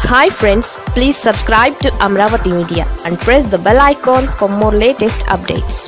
hi friends please subscribe to Amaravati media and press the bell icon for more latest updates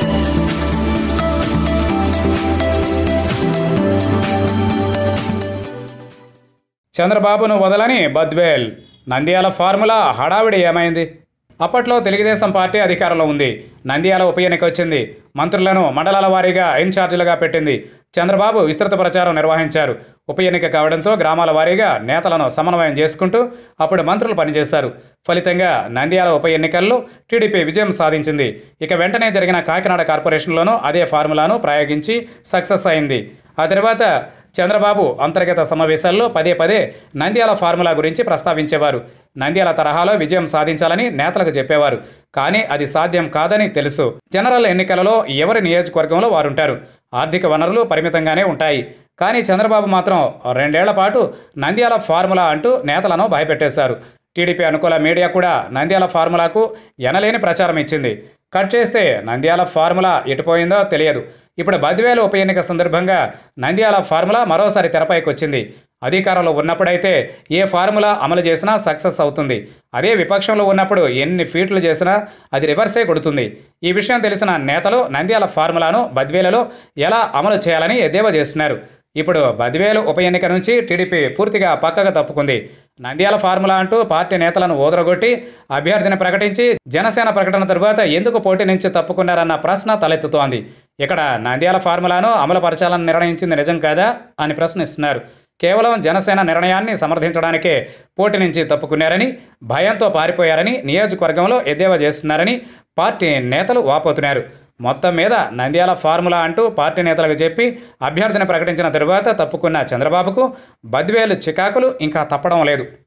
చంద్రబాబును వదలని Badvel Nandyal formula హడావిడి ఏమైంది అప్పట్లో Telugu Desam party అధికారంలో ఉంది నంద్యాల ఉప ఎన్నిక వచ్చింది మంత్రులను మండలాల వారీగా ఇన్ఛార్జీలుగా పెట్టింది చంద్రబాబు విస్తృత ప్రచారం నిర్వహించారు ఉప ఎన్నిక కావడంతో గ్రామాల వారీగా నేతలను సమన్వయం చేసుకుంటూ అప్పుడు మంత్రులు పనిచేశారు ఫలితంగా నంద్యాల ఉప ఎన్నికల్లో టీడీపీ విజయం సాధించింది ఇక వెంటనే జరిగిన కాకినాడ కార్పొరేషన్లోనూ అదే ఫార్ములాను ప్రయోగించి సక్సెస్ అయింది ఆ తర్వాత చంద్రబాబు అంతర్గత సమావేశాల్లో పదే పదే నంద్యాల ఫార్ములా గురించి ప్రస్తావించేవారు నంద్యాల తరహాలో విజయం సాధించాలని నేతలకు చెప్పేవారు కానీ అది సాధ్యం కాదని తెలుసు జనరల్ ఎన్నికలలో ఎవరి నియోజకవర్గంలో వారుంటారు ఆర్థిక వనరులు పరిమితంగానే ఉంటాయి కానీ చంద్రబాబు మాత్రం రెండేళ్ల పాటు నంద్యాల ఫార్ములా అంటూ నేతలను భయపెట్టేశారు టీడీపీ అనుకూల మీడియా కూడా నంద్యాల ఫార్ములాకు ఎనలేని ప్రచారం ఇచ్చింది కట్ చేస్తే నంద్యాల ఫార్ములా ఎటుపోయిందో తెలియదు ఇప్పుడు బద్వేలు ఉప ఎన్నిక సందర్భంగా నంద్యాల ఫార్ములా మరోసారి తెరపైకి వచ్చింది అధికారంలో ఉన్నప్పుడైతే ఏ ఫార్ములా అమలు చేసినా సక్సెస్ అవుతుంది అదే విపక్షంలో ఉన్నప్పుడు ఎన్ని ఫీట్లు చేసినా అది రివర్సే కొడుతుంది ఈ విషయం తెలిసిన నేతలు నంద్యాల ఫార్ములాను బద్వేలలో ఎలా అమలు చేయాలని ఎద్దేవా చేస్తున్నారు ఇప్పుడు బద్వేలు ఉప ఎన్నిక నుంచి టీడీపీ పూర్తిగా పక్కగా తప్పుకుంది నంద్యాల ఫార్ములా అంటూ పార్టీ నేతలను ఓదరగొట్టి అభ్యర్థిని ప్రకటించి జనసేన ప్రకటన తరువాత ఎందుకు పోటీ నుంచి తప్పుకున్నారన్న ప్రశ్న తలెత్తుతోంది ఇక్కడ నంద్యాల ఫార్ములాను అమలుపరచాలని నిర్ణయించింది నిజం కాదా అని ప్రశ్నిస్తున్నారు కేవలం జనసేన నిర్ణయాన్ని సమర్థించడానికే పోటీ నుంచి తప్పుకున్నారని భయంతో పారిపోయారని నియోజకవర్గంలో ఎద్దేవా చేస్తున్నారని పార్టీ నేతలు వాపోతున్నారు మొత్తం మీద నంద్యాల ఫార్ములా అంటూ పార్టీ నేతలకు చెప్పి అభ్యర్థిని ప్రకటించిన తరువాత తప్పుకున్న చంద్రబాబుకు బద్వేలు చికాకులు ఇంకా తప్పడం లేదు